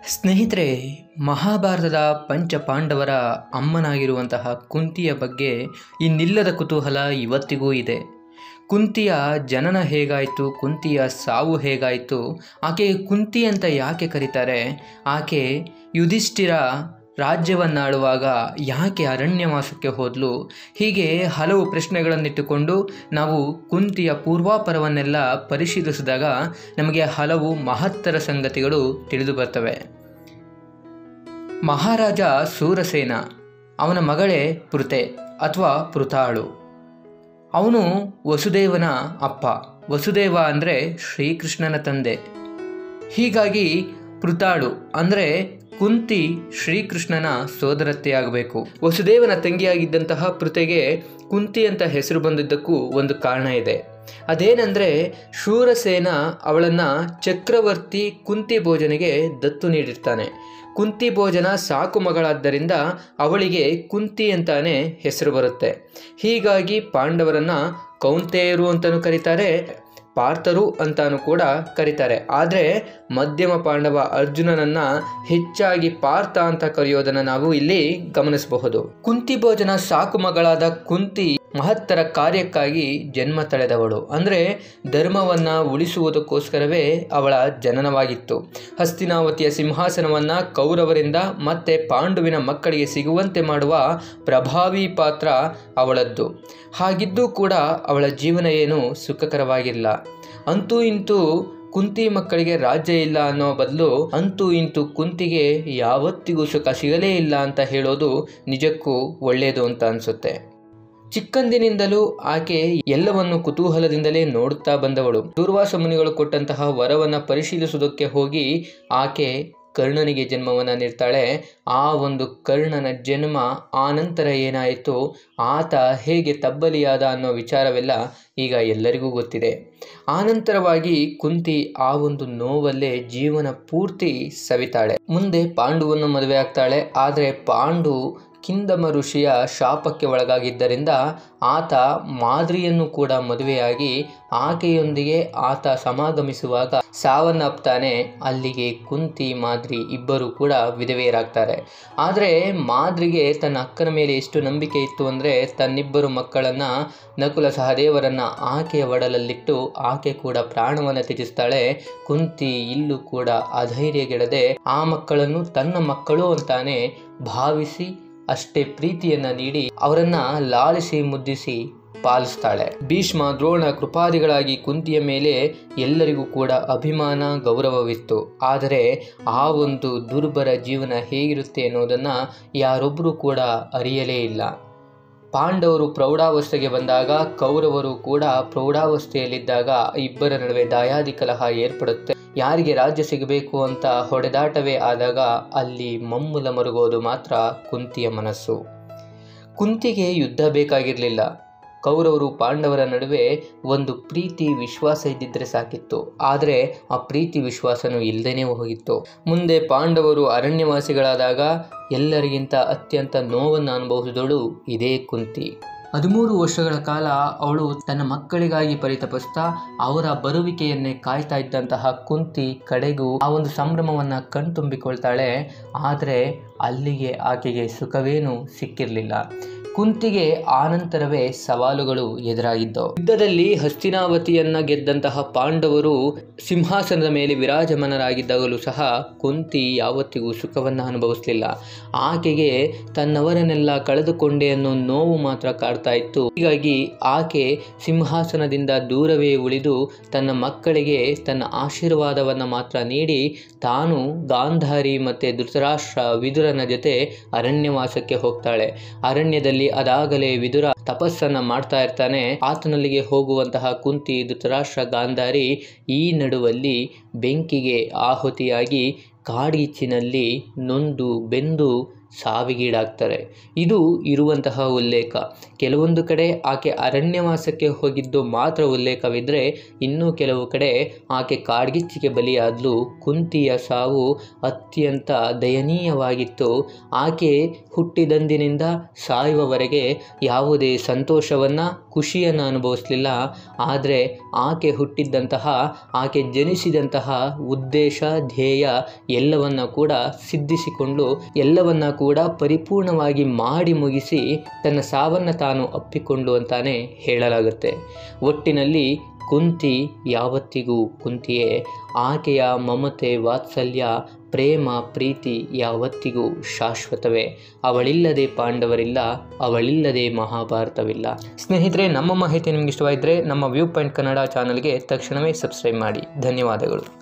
ಸ್ನೇಹಿತರೆ ಮಹಾಭಾರತದ ಪಂಚ ಪಾಂಡವರ ಅಮ್ಮನಾಗಿರುವಂತಹ ಕುಂತಿಯ ಬಗ್ಗೆ ಇನ್ನಿಲ್ಲದ ಕುತೂಹಲ ಇವತ್ತಿಗೂ ಇದೆ ಕುಂತಿಯ ಜನನ ಹೇಗಾಯಿತು ಕುಂತಿಯ ಸಾವು ಹೇಗಾಯಿತು ಆಕೆ ಕುಂತಿ ಅಂತ ಯಾಕೆ ಕರೀತಾರೆ ಆಕೆ ಯುಧಿಷ್ಠಿರ ರಾಜ್ಯವನ್ನಾಳುವಾಗ ಯಾಕೆ ಅರಣ್ಯವಾಸಕ್ಕೆ ಹೋದ್ಲು ಹೀಗೆ ಹಲವು ಪ್ರಶ್ನೆಗಳನ್ನಿಟ್ಟುಕೊಂಡು ನಾವು ಕುಂತಿಯ ಪೂರ್ವಾಪರವನ್ನೆಲ್ಲ ಪರಿಶೀಲಿಸಿದಾಗ ನಮಗೆ ಹಲವು ಮಹತ್ತರ ಸಂಗತಿಗಳು ತಿಳಿದು ಬರ್ತವೆ ಮಹಾರಾಜ ಸೂರಸೇನ ಅವನ ಮಗಳೇ ಪೃತೆ ಅಥವಾ ಪೃತಾಳು ಅವನು ವಸುದೇವನ ಅಪ್ಪ ವಸುದೇವ ಅಂದರೆ ಶ್ರೀಕೃಷ್ಣನ ತಂದೆ ಹೀಗಾಗಿ ಪೃತಾಳು ಅಂದರೆ ಕುಂತಿ ಶ್ರೀಕೃಷ್ಣನ ಸೋದರತ್ತೆಯಾಗಬೇಕು ವಸುದೇವನ ತಂಗಿಯಾಗಿದ್ದಂತಹ ಪೃತೆಗೆ ಕುಂತಿ ಅಂತ ಹೆಸರು ಬಂದಿದ್ದಕ್ಕೂ ಒಂದು ಕಾರಣ ಇದೆ ಅದೇನೆಂದರೆ ಶೂರಸೇನ ಅವಳನ್ನು ಚಕ್ರವರ್ತಿ ಕುಂತಿ ಭೋಜನಿಗೆ ದತ್ತು ನೀಡಿರ್ತಾನೆ ಕುಂತಿ ಭೋಜನ ಸಾಕು ಮಗಳಾದ್ದರಿಂದ ಅವಳಿಗೆ ಕುಂತಿ ಅಂತಾನೆ ಹೆಸರು ಬರುತ್ತೆ ಹೀಗಾಗಿ ಪಾಂಡವರನ್ನ ಕೌಂತೆಯರು ಅಂತಲೂ ಕರೀತಾರೆ ಪಾರ್ಥರು ಅಂತಾನು ಕೂಡ ಕರೀತಾರೆ ಆದರೆ ಮಧ್ಯಮ ಪಾಂಡವ ಅರ್ಜುನನನ್ನ ಹೆಚ್ಚಾಗಿ ಪಾರ್ಥ ಅಂತ ಕರೆಯೋದನ್ನು ನಾವು ಇಲ್ಲಿ ಗಮನಿಸಬಹುದು ಕುಂತಿ ಭೋಜನ ಸಾಕು ಮಗಳಾದ ಕುಂತಿ ಮಹತ್ತರ ಕಾರ್ಯಕ್ಕಾಗಿ ಜನ್ಮ ತಳೆದವಳು ಅಂದರೆ ಧರ್ಮವನ್ನ ಉಳಿಸುವುದಕ್ಕೋಸ್ಕರವೇ ಅವಳ ಜನನವಾಗಿತ್ತು ಹಸ್ತಿನಾವತಿಯ ಸಿಂಹಾಸನವನ್ನ ಕೌರವರಿಂದ ಮತ್ತೆ ಪಾಂಡುವಿನ ಮಕ್ಕಳಿಗೆ ಸಿಗುವಂತೆ ಮಾಡುವ ಪ್ರಭಾವಿ ಪಾತ್ರ ಅವಳದ್ದು ಹಾಗಿದ್ದೂ ಕೂಡ ಅವಳ ಜೀವನ ಏನು ಸುಖಕರವಾಗಿಲ್ಲ ಅಂತೂ ಇಂತೂ ಕುಂತಿ ಮಕ್ಕಳಿಗೆ ರಾಜ್ಯ ಇಲ್ಲ ಅನ್ನೋ ಬದಲು ಅಂತೂ ಇಂತೂ ಕುಂತಿಗೆ ಯಾವತ್ತಿಗೂ ಸುಖ ಸಿಗಲೇ ಇಲ್ಲ ಅಂತ ಹೇಳೋದು ನಿಜಕ್ಕೂ ಒಳ್ಳೆಯದು ಅಂತ ಅನಿಸುತ್ತೆ ಚಿಕ್ಕಂದಿನಿಂದಲೂ ಆಕೆ ಎಲ್ಲವನ್ನು ಕುತೂಹಲದಿಂದಲೇ ನೋಡುತ್ತಾ ಬಂದವಳು ದೂರ್ವಾಸ ಮುನಿಗಳು ಕೊಟ್ಟಂತಹ ವರವನ್ನು ಪರಿಶೀಲಿಸುವುದಕ್ಕೆ ಹೋಗಿ ಆಕೆ ಕರ್ಣನಿಗೆ ಜನ್ಮವನ್ನು ನೀಡ್ತಾಳೆ ಆ ಒಂದು ಕರ್ಣನ ಜನ್ಮ ಆ ನಂತರ ಏನಾಯಿತು ಆತ ಹೇಗೆ ತಬ್ಬಲಿಯಾದ ಅನ್ನೋ ವಿಚಾರವೆಲ್ಲ ಈಗ ಎಲ್ಲರಿಗೂ ಗೊತ್ತಿದೆ ಆನಂತರವಾಗಿ ಕುಂತಿ ಆ ಒಂದು ನೋವಲ್ಲೇ ಜೀವನ ಪೂರ್ತಿ ಸವಿತಾಳೆ ಮುಂದೆ ಪಾಂಡುವನ್ನು ಮದುವೆ ಆಗ್ತಾಳೆ ಆದರೆ ಪಾಂಡು ಕಿಂದಮ ಋಷಿಯ ಶಾಪಕ್ಕೆ ಒಳಗಾಗಿದ್ದರಿಂದ ಆತ ಮಾದ್ರಿಯನ್ನು ಕೂಡ ಮದುವೆಯಾಗಿ ಆಕೆಯೊಂದಿಗೆ ಆತ ಸಮಾಗಮಿಸುವಾಗ ಸಾವನ್ನಪ್ತಾನೆ ಅಲ್ಲಿಗೆ ಕುಂತಿ ಮಾದ್ರಿ ಇಬ್ಬರು ಕೂಡ ವಿಧವೆಯರಾಗ್ತಾರೆ ಆದರೆ ಮಾದ್ರಿಗೆ ತನ್ನ ಅಕ್ಕನ ಮೇಲೆ ಎಷ್ಟು ನಂಬಿಕೆ ಇತ್ತು ಅಂದರೆ ತನ್ನಿಬ್ಬರು ಮಕ್ಕಳನ್ನು ನಕುಲ ಸಹದೇವರನ್ನ ಆಕೆಯ ಒಡಲಲ್ಲಿಟ್ಟು ಆಕೆ ಕೂಡ ಪ್ರಾಣವನ್ನು ತ್ಯಜಿಸ್ತಾಳೆ ಕುಂತಿ ಇಲ್ಲೂ ಕೂಡ ಅಧೈರ್ಯಗೆಡದೆ ಆ ಮಕ್ಕಳನ್ನು ತನ್ನ ಮಕ್ಕಳು ಅಂತಾನೆ ಭಾವಿಸಿ ಅಷ್ಟೇ ಪ್ರೀತಿಯನ್ನ ನೀಡಿ ಅವರನ್ನ ಲಾಲಿಸಿ ಮುದ್ದಿಸಿ ಪಾಲಿಸ್ತಾಳೆ ಭೀಷ್ಮ ದ್ರೋಣ ಕೃಪಾದಿಗಳಾಗಿ ಕುಂತಿಯ ಮೇಲೆ ಎಲ್ಲರಿಗೂ ಕೂಡ ಅಭಿಮಾನ ಗೌರವವಿತ್ತು ಆದರೆ ಆ ಒಂದು ದುರ್ಬರ ಜೀವನ ಹೇಗಿರುತ್ತೆ ಅನ್ನೋದನ್ನು ಯಾರೊಬ್ಬರೂ ಕೂಡ ಅರಿಯಲೇ ಇಲ್ಲ ಪಾಂಡವರು ಪ್ರೌಢಾವಸ್ಥೆಗೆ ಬಂದಾಗ ಕೌರವರು ಕೂಡ ಪ್ರೌಢಾವಸ್ಥೆಯಲ್ಲಿದ್ದಾಗ ಇಬ್ಬರ ನಡುವೆ ದಾಯಾದಿ ಕಲಹ ಏರ್ಪಡುತ್ತೆ ಯಾರಿಗೆ ರಾಜ್ಯ ಸಿಗಬೇಕು ಅಂತ ಹೊಡೆದಾಟವೇ ಆದಾಗ ಅಲ್ಲಿ ಮಮ್ಮುಲ ಮರುಗೋದು ಮಾತ್ರ ಕುಂತಿಯ ಮನಸ್ಸು ಕುಂತಿಗೆ ಯುದ್ಧ ಬೇಕಾಗಿರಲಿಲ್ಲ ಕೌರವರು ಪಾಂಡವರ ನಡುವೆ ಒಂದು ಪ್ರೀತಿ ವಿಶ್ವಾಸ ಇದ್ದಿದ್ರೆ ಸಾಕಿತ್ತು ಆದರೆ ಆ ಪ್ರೀತಿ ವಿಶ್ವಾಸನೂ ಇಲ್ಲದೇ ಹೋಗಿತ್ತು ಮುಂದೆ ಪಾಂಡವರು ಅರಣ್ಯವಾಸಿಗಳಾದಾಗ ಎಲ್ಲರಿಗಿಂತ ಅತ್ಯಂತ ನೋವನ್ನು ಅನುಭವಿಸಿದಳು ಇದೇ ಕುಂತಿ ಹದಿಮೂರು ವರ್ಷಗಳ ಕಾಲ ಅವಳು ತನ್ನ ಮಕ್ಕಳಿಗಾಗಿ ಪರಿತಪಿಸ್ತಾ ಅವರ ಬರುವಿಕೆಯನ್ನೇ ಕಾಯ್ತಾ ಇದ್ದಂತಹ ಕುಂತಿ ಕಡೆಗೂ ಆ ಒಂದು ಸಂಭ್ರಮವನ್ನು ಕಣ್ತುಂಬಿಕೊಳ್ತಾಳೆ ಆದರೆ ಅಲ್ಲಿಗೆ ಆಕೆಗೆ ಸುಖವೇನೂ ಸಿಕ್ಕಿರಲಿಲ್ಲ ಕುಂತಿಗೆ ಆನಂತರವೇ ಸವಾಲುಗಳು ಎದುರಾಗಿದ್ದವು ಯುದ್ಧದಲ್ಲಿ ಹಸ್ತಿನಾವತಿಯನ್ನ ಗೆದ್ದಂತಹ ಪಾಂಡವರು ಸಿಂಹಾಸನದ ಮೇಲೆ ವಿರಾಜಮಾನರಾಗಿದ್ದಾಗಲೂ ಸಹ ಕುಂತಿ ಯಾವತ್ತಿಗೂ ಸುಖವನ್ನು ಅನುಭವಿಸಲಿಲ್ಲ ಆಕೆಗೆ ತನ್ನವರನ್ನೆಲ್ಲ ಕಳೆದುಕೊಂಡೆ ಅನ್ನೋ ನೋವು ಮಾತ್ರ ಕಾಡ್ತಾ ಇತ್ತು ಹೀಗಾಗಿ ಆಕೆ ಸಿಂಹಾಸನದಿಂದ ದೂರವೇ ಉಳಿದು ತನ್ನ ಮಕ್ಕಳಿಗೆ ತನ್ನ ಆಶೀರ್ವಾದವನ್ನು ಮಾತ್ರ ನೀಡಿ ತಾನು ಗಾಂಧಾರಿ ಮತ್ತು ಧೃತರಾಷ್ಟ್ರ ವಿದುರನ ಜೊತೆ ಅರಣ್ಯವಾಸಕ್ಕೆ ಹೋಗ್ತಾಳೆ ಅರಣ್ಯದಲ್ಲಿ ಅದಾಗಲೇ ವಿದುರ ತಪಸ್ಸನ್ನ ಮಾಡ್ತಾ ಇರ್ತಾನೆ ಆತನಲ್ಲಿಗೆ ಹೋಗುವಂತಹ ಕುಂತಿ ಧೃತರಾಷ್ಟ್ರ ಗಾಂಧಾರಿ ಈ ನಡುವಲ್ಲಿ ಬೆಂಕಿಗೆ ಆಹುತಿಯಾಗಿ ಕಾಡೀಚಿನಲ್ಲಿ ನೊಂದು ಬೆಂದು ಸಾವಿಗೀಡಾಗ್ತಾರೆ ಇದು ಇರುವಂತಹ ಉಲ್ಲೇಖ ಕೆಲವೊಂದು ಕಡೆ ಆಕೆ ಅರಣ್ಯವಾಸಕ್ಕೆ ಹೋಗಿದ್ದು ಮಾತ್ರ ಉಲ್ಲೇಖವಿದ್ದರೆ ಇನ್ನೂ ಕೆಲವು ಕಡೆ ಆಕೆ ಕಾಡ್ಗಿಚ್ಚಿಗೆ ಬಲಿಯಾದಲು ಕುಂತಿಯ ಸಾವು ಅತ್ಯಂತ ದಯನೀಯವಾಗಿತ್ತು ಆಕೆ ಹುಟ್ಟಿದಂದಿನಿಂದ ಸಾಯುವವರೆಗೆ ಯಾವುದೇ ಸಂತೋಷವನ್ನು ಖುಷಿಯನ್ನು ಅನುಭವಿಸಲಿಲ್ಲ ಆದರೆ ಆಕೆ ಹುಟ್ಟಿದ್ದಂತಹ ಆಕೆ ಜನಿಸಿದಂತಹ ಉದ್ದೇಶ ಧ್ಯೇಯ ಎಲ್ಲವನ್ನ ಕೂಡ ಸಿದ್ಧಿಸಿಕೊಂಡು ಎಲ್ಲವನ್ನ ಕೂಡ ಪರಿಪೂರ್ಣವಾಗಿ ಮಾಡಿ ಮುಗಿಸಿ ತನ್ನ ಸಾವನ್ನು ತಾನು ಅಪ್ಪಿಕೊಂಡು ಅಂತಾನೆ ಹೇಳಲಾಗುತ್ತೆ ಒಟ್ಟಿನಲ್ಲಿ ಕುಂತಿ ಯಾವತ್ತಿಗೂ ಕುಂತಿಯೇ ಆಕೆಯ ಮಮತೆ ವಾತ್ಸಲ್ಯ ಪ್ರೇಮ ಪ್ರೀತಿ ಯಾವತ್ತಿಗೂ ಶಾಶ್ವತವೇ ಅವಳಿಲ್ಲದೆ ಪಾಂಡವರಿಲ್ಲ ಅವಳಿಲ್ಲದೆ ಮಹಾಭಾರತವಿಲ್ಲ ಸ್ನೇಹಿತರೆ ನಮ್ಮ ಮಾಹಿತಿ ನಿಮ್ಗೆ ಇಷ್ಟವಾಗಿದ್ದರೆ ನಮ್ಮ ವ್ಯೂ ಪಾಯಿಂಟ್ ಕನ್ನಡ ಚಾನಲ್ಗೆ ತಕ್ಷಣವೇ ಸಬ್ಸ್ಕ್ರೈಬ್ ಮಾಡಿ ಧನ್ಯವಾದಗಳು